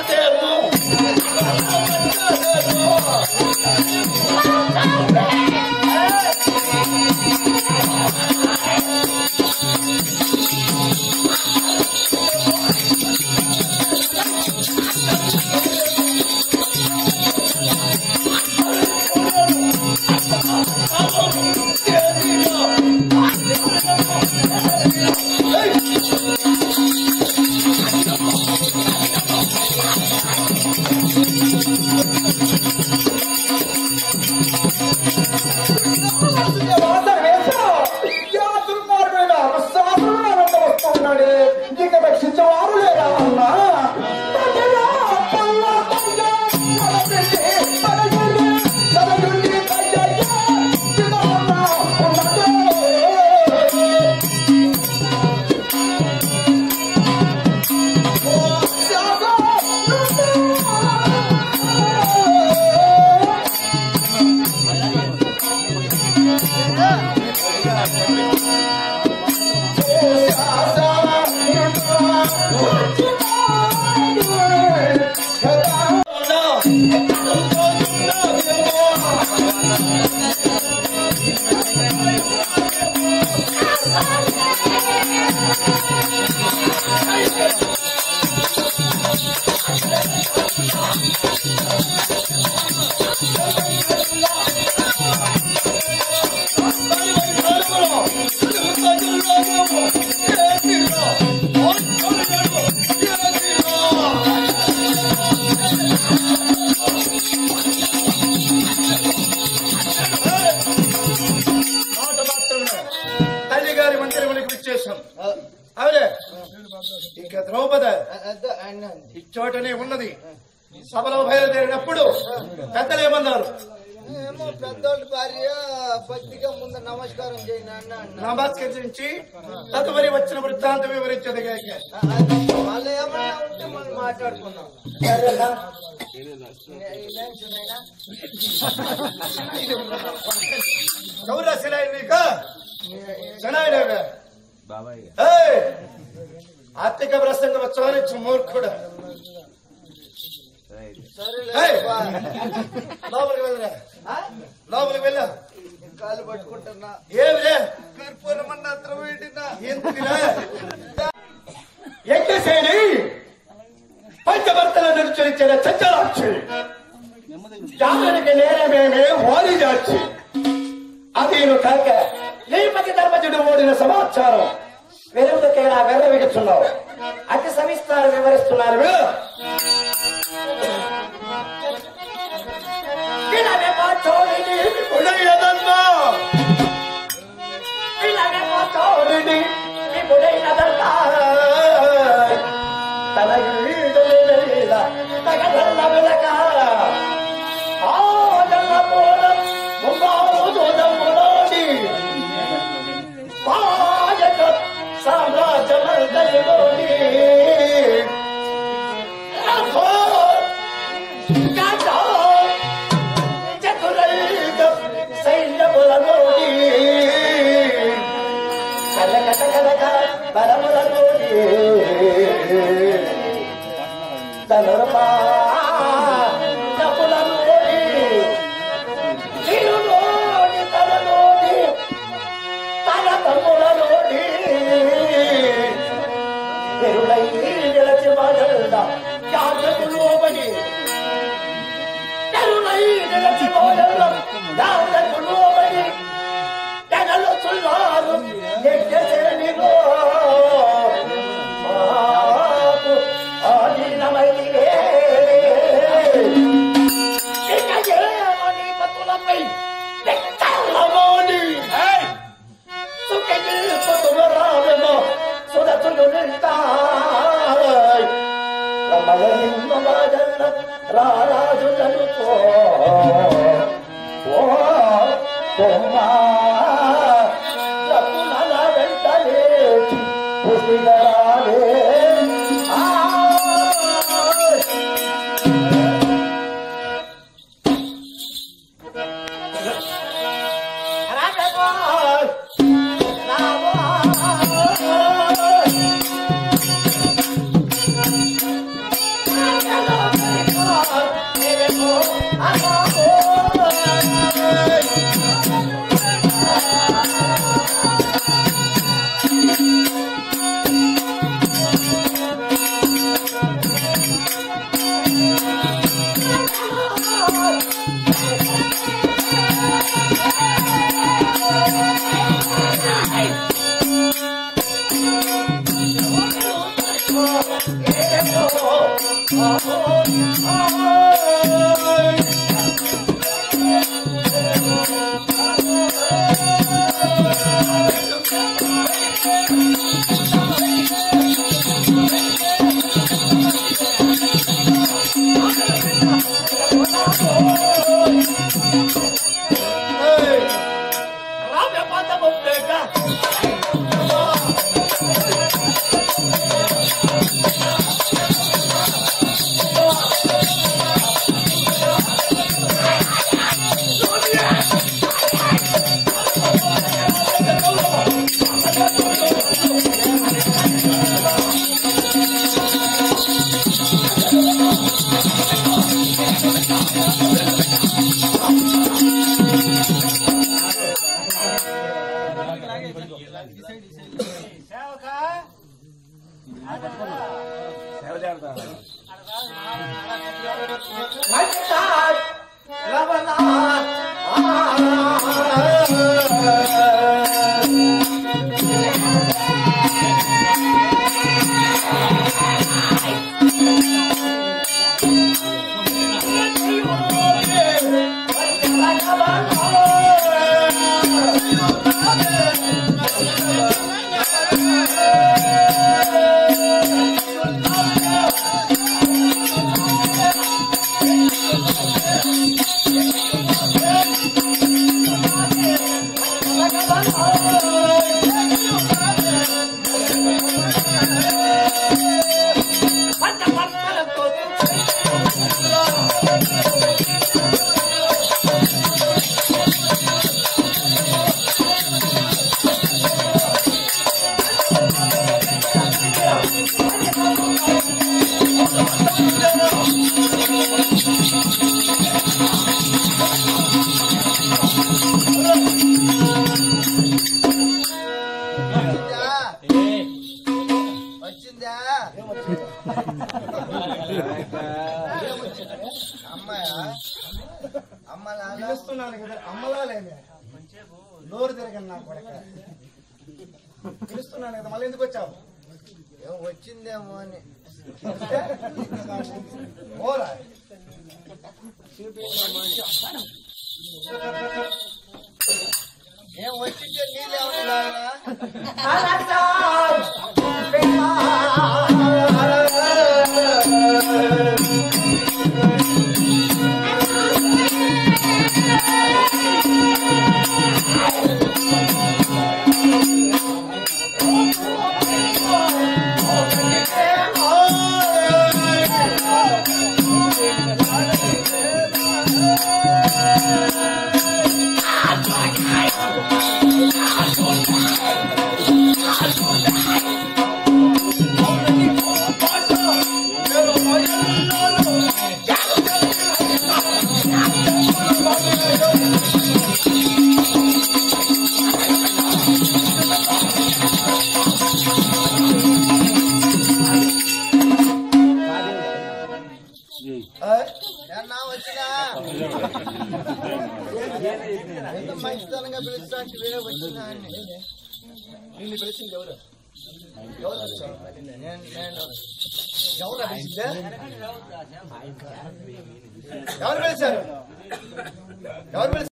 ఇక రక్షించేవారు లేరా అన్నా తనలా పల్ల పల్ల తలపెట్టి తలయుండి తలయుండి తయ్యయ్య చిన్నమ్మ ఉన్నదే మాట మాత్రమే తల్లి గారి మందిరమునికి విచ్చేశాం అవునే ఇక ద్రౌపద ఇచ్చోటనే ఉన్నది సభలో బయలుదేరినప్పుడు పెద్దలు ఏమన్నారు ఏమో పెద్దోళ్ళ భార్య భక్తిగా ముందు నమస్కారం చేయండి అన్న అన్న నమస్కరించి తదుపరి వచ్చిన వృత్తాంతం వివరించదు గాక వాళ్ళు ఏమన్నా ఉంటే మనం మాట్లాడుకున్నాం చౌరా శిలాయి నీక శనాయిలేగా ఆర్థిక ప్రసంగం వచ్చి మూర్ఖుడు ఏయ్! లోపలికి వెళ్ళరా లోపలికి వెళ్ళా కాలు పట్టుకుంటున్నా ఏమిలే కర్పూరం అత్రం పెట్టినా ఎందుకురా యజ్ఞసేని పంచభర్తల నిరుచరించిన చంచలాక్షి జానునికి నేరమేమే ఓడి జాచి అదీను కాక శ్రీపతి ధర్మజుడు ఓడిన సమాచారం వెలుగుదకైనా వెర్రవిగుతున్నావు అతి సవిస్తారం వివరిస్తున్నారు వీళ్ళు. ఇలాగే పాచోడిని ఉడయదన్నా. ఇలాగే పాచోడిని విపుడైనదన్నా. తన ఈడుని వెలిల తగదల్ల వెలక. ఆ జల్ల పూలం ముంబావు దూదములోని. పాయక సామ్రాజ్యమందరిలోని. అహో! కాచో! చతురైక సైన్యములలోని కలకట కలక బలములలోని ధనుర్మా డబ్బులలోని తిరులోని తనలోని తన తమ్ములలోని పెరుడై నిలచి మగల్ద జాగ్రత్తలోబడి కరుణై నిలచి మోయల్లో జాగ్రత్త లోబడి తెగలు చుల్లారు నిత్యశరణిలో మాకు ఆధీనమైతివే. ఇక ఏమని పతులపై తెచ్చల్లమోని. సుఖకి సుతుమరామెమో సురతులు నింటాయ్. రమణ నిన్ను రాజన్న రారాజులను ఓ కొమ్మా తప్పుల వెంటనే పుసిగరాలే ఆ రాఘవా వచ్చిందా అమ్మాయా అమ్మ నాన్న పిలుస్తున్నాను కదా అమ్మలాలేమే నోరు తిరగను నా కొడక పిలుస్తున్నాను కదా మళ్ళీ ఎందుకు వచ్చావు ఏం వచ్చిందేమో అని ఓరా ఏం వచ్చిందే నీళ్ళేమన్నా ఏమన్నా వచ్చినా ఎంత మంచితనంగా పిలుస్తాను వేరే వచ్చినా అని నిన్ను పిలిచింది ఎవరు ఎవరు పిలిచారు? నేను నేను ఎవరు పిలిచిందే ఎవరు పిలిచారు ఎవరు పిలిచారు